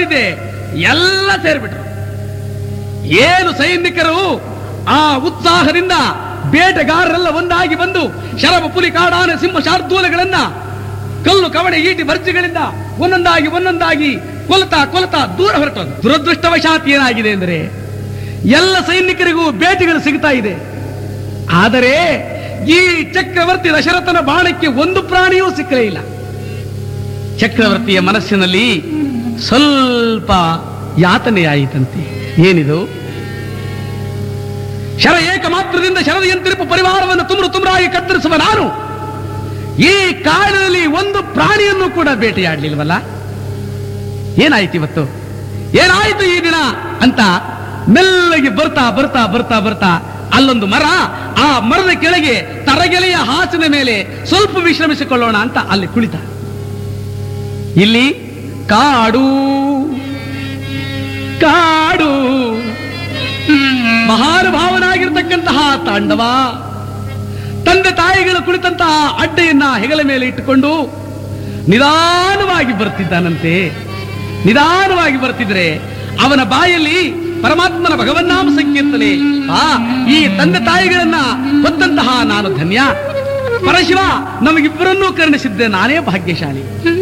ಬಂದಿದ್ದೆ ಎಲ್ಲ ಸೇರ್ಬಿಟ್ರು ಏನು ಸೈನಿಕರು ಆ ಉತ್ಸಾಹದಿಂದ ಬೇಟೆಗಾರರೆಲ್ಲ ಒಂದಾಗಿ ಬಂದು ಶರಭ ಪುಲಿ ಕಾಡಾನೆ ಸಿಂಹ ಶಾರ್ದೂಲಗಳನ್ನ ಕಲ್ಲು ಕವಡೆ ಈಟಿ ಬರ್ಜಿಗಳಿಂದ ಒಂದೊಂದಾಗಿ ಒಂದೊಂದಾಗಿ ಕೊಲ್ತಾ ಕೊಲ್ತಾ ದೂರ ಹೊರಟು ದುರದೃಷ್ಟವಶಾತ್ ಏನಾಗಿದೆ ಅಂದ್ರೆ ಎಲ್ಲ ಸೈನಿಕರಿಗೂ ಬೇಟೆಗಳು ಸಿಗ್ತಾ ಇದೆ ಆದರೆ ಈ ಚಕ್ರವರ್ತಿ ದಶರಥನ ಬಾಣಕ್ಕೆ ಒಂದು ಪ್ರಾಣಿಯೂ ಸಿಕ್ಕಲೇ ಇಲ್ಲ ಚಕ್ರವರ್ತಿಯ ಮನಸ್ಸಿನಲ್ಲಿ ಸ್ವಲ್ಪ ಯಾತನೆಯಾಯಿತಂತೆ ಏನಿದು ಶರ ಏಕ ಮಾತ್ರದಿಂದ ಶರದ ಯಂತ್ರಿಪ ಪರಿವಾರವನ್ನು ತುಮ್ರು ತುಮ್ರಾಗಿ ಕತ್ತರಿಸುವ ನಾನು ಈ ಕಾಡಿನಲ್ಲಿ ಒಂದು ಪ್ರಾಣಿಯನ್ನು ಕೂಡ ಬೇಟೆಯಾಡಲಿಲ್ವಲ್ಲ ಏನಾಯ್ತು ಇವತ್ತು ಏನಾಯ್ತು ಈ ದಿನ ಅಂತ ಮೆಲ್ಲಗೆ ಬರ್ತಾ ಬರ್ತಾ ಬರ್ತಾ ಬರ್ತಾ ಅಲ್ಲೊಂದು ಮರ ಆ ಮರದ ಕೆಳಗೆ ತರಗೆಲೆಯ ಹಾಸಿನ ಮೇಲೆ ಸ್ವಲ್ಪ ವಿಶ್ರಮಿಸಿಕೊಳ್ಳೋಣ ಅಂತ ಅಲ್ಲಿ ಕುಳಿತ ಇಲ್ಲಿ ಕಾಡು ಕಾಡು ಮಹಾನುಭಾವನಾಗಿರ್ತಕ್ಕಂತಹ ತಾಂಡವ ತಂದೆ ತಾಯಿಗಳು ಕುಳಿತಂತಹ ಅಡ್ಡೆಯನ್ನ ಹೆಗಲ ಮೇಲೆ ಇಟ್ಟುಕೊಂಡು ನಿಧಾನವಾಗಿ ಬರ್ತಿದ್ದಾನಂತೆ ನಿಧಾನವಾಗಿ ಬರ್ತಿದ್ರೆ ಅವನ ಬಾಯಲ್ಲಿ ಪರಮಾತ್ಮನ ಭಗವನ್ನಾಮ ಸಂಕೀರ್ತನೆ ಆ ಈ ತಂದೆ ತಾಯಿಗಳನ್ನ ಹೊತ್ತಂತಹ ನಾನು ಧನ್ಯ ಪರಶಿವ ನಮಗಿಬ್ಬರನ್ನೂ ಕರುಣಿಸಿದ್ದೆ ನಾನೇ ಭಾಗ್ಯಶಾಲಿ